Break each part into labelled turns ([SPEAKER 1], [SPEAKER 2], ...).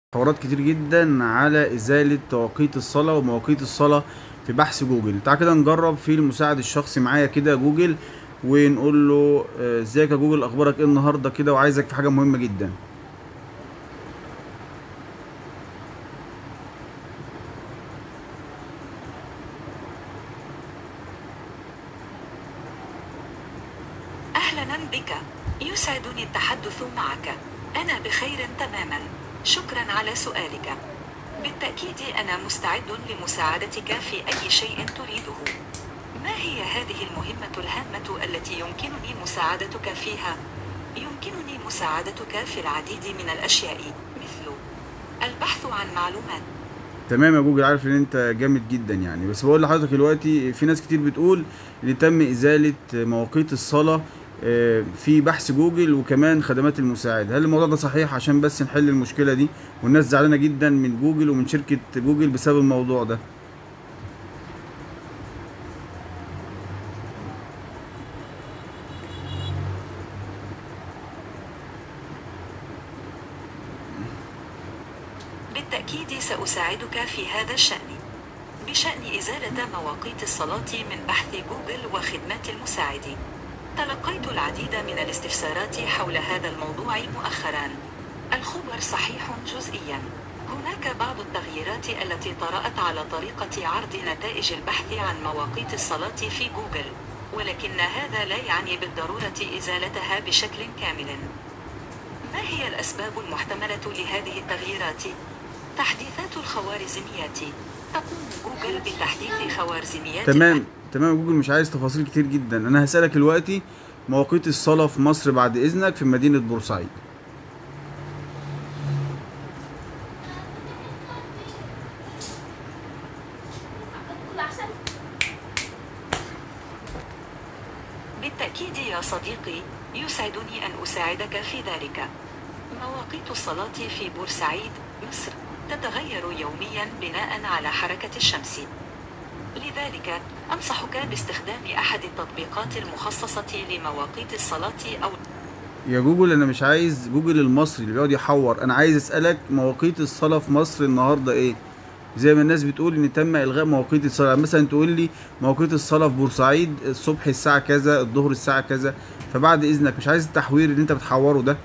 [SPEAKER 1] حوارات كتير جدا على ازالة توقيت الصلاة ومواقيت الصلاة في بحث جوجل تعال كده نجرب في المساعد الشخصي معايا كده جوجل ونقول له آه، ازيك يا جوجل اخبارك ايه النهارده كده وعايزك في حاجة مهمة جدا
[SPEAKER 2] أهلا بك يسعدني التحدث معك أنا بخير تماما شكرا على سؤالك بالتأكيد أنا مستعد لمساعدتك في أي شيء تريده ما هي هذه المهمة الهامة التي يمكنني مساعدتك فيها؟ يمكنني مساعدتك في العديد من الأشياء مثل البحث عن معلومات
[SPEAKER 1] تمام يا جوجل عارف ان انت جامد جدا يعني بس بقول لحضرتك دلوقتي في ناس كتير بتقول ان تم ازالة مواقيت الصلاة آه، في بحث جوجل وكمان خدمات المساعد هل الموضوع ده صحيح عشان بس نحل المشكلة دي والناس زعلانة جدا من جوجل ومن شركة جوجل بسبب الموضوع ده
[SPEAKER 2] بالتأكيد سأساعدك في هذا الشأن بشأن إزالة مواقيت الصلاة من بحث جوجل وخدمات المساعد تلقيت العديد من الاستفسارات حول هذا الموضوع مؤخرا الخبر صحيح جزئيا هناك بعض التغييرات التي طرأت على طريقة عرض نتائج البحث عن مواقيت الصلاة في جوجل ولكن هذا لا يعني بالضرورة إزالتها بشكل كامل ما هي الأسباب المحتملة لهذه التغييرات؟ تحديثات الخوارزميات تقوم جوجل بتحديث خوارزميات
[SPEAKER 1] تمام تمام جوجل مش عايز تفاصيل كتير جدا انا هسألك دلوقتي مواقيت الصلاة في مصر بعد اذنك في مدينة بورسعيد
[SPEAKER 2] بالتأكيد يا صديقي يسعدني أن أساعدك في ذلك مواقيت الصلاة في بورسعيد مصر تتغير يوميا بناء على حركة الشمس لذلك أنصحك باستخدام أحد التطبيقات المخصصة لمواقيت الصلاة أو
[SPEAKER 1] يا جوجل انا مش عايز جوجل المصري اللي بيقعد يحور انا عايز اسالك مواقيت الصلاه في مصر النهارده ايه زي ما الناس بتقول ان تم الغاء مواقيت الصلاه يعني مثلا تقول لي مواقيت الصلاه في بورسعيد الصبح الساعه كذا الظهر الساعه كذا فبعد اذنك مش عايز التحوير اللي انت بتحوره ده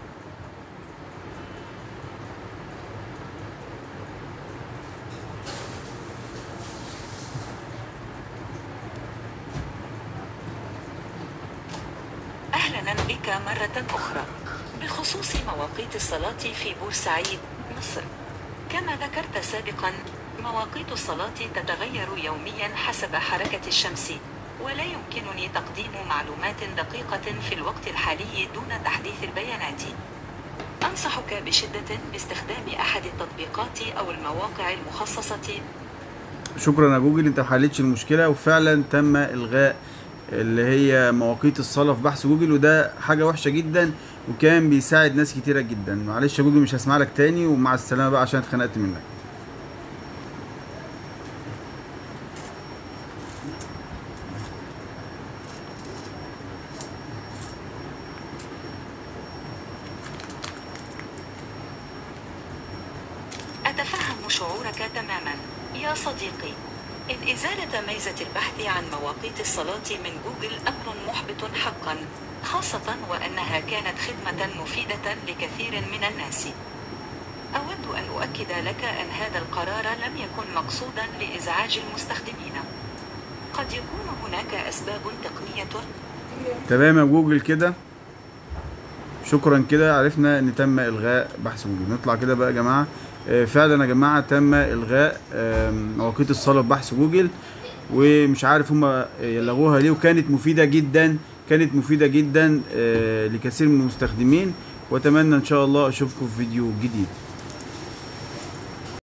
[SPEAKER 2] أهلا بك مرة أخرى بخصوص مواقيت الصلاة في بورسعيد مصر كما ذكرت سابقا مواقيت الصلاة تتغير يوميا حسب حركة الشمس ولا يمكنني تقديم معلومات دقيقة في الوقت الحالي دون تحديث البيانات أنصحك بشدة باستخدام أحد التطبيقات أو المواقع المخصصة
[SPEAKER 1] شكرا يا جوجل انت محلتش المشكله وفعلا تم الغاء اللي هي مواقيت الصلاه في بحث جوجل وده حاجه وحشه جدا وكان بيساعد ناس كتيره جدا معلش يا جوجل مش هسمع لك تاني ومع السلامه بقى عشان اتخنقت منك
[SPEAKER 2] أتفهم شعورك تماما يا صديقي إن إزالة ميزة البحث عن مواقيت الصلاة من جوجل أمر محبط حقا خاصة وأنها كانت خدمة مفيدة لكثير من الناس أود أن أؤكد لك أن هذا القرار لم يكن مقصودا لإزعاج المستخدمين قد يكون هناك أسباب تقنية
[SPEAKER 1] تمام يا جوجل كده شكرا كده عرفنا ان تم الغاء بحث جوجل نطلع كده بقى يا جماعه آه، فعلا يا جماعه تم الغاء آم، مواقيت الصلاه في بحث جوجل ومش عارف هما يلغوها ليه وكانت مفيده جدا كانت مفيده جدا آه، لكثير من المستخدمين واتمنى ان شاء الله اشوفكم في فيديو جديد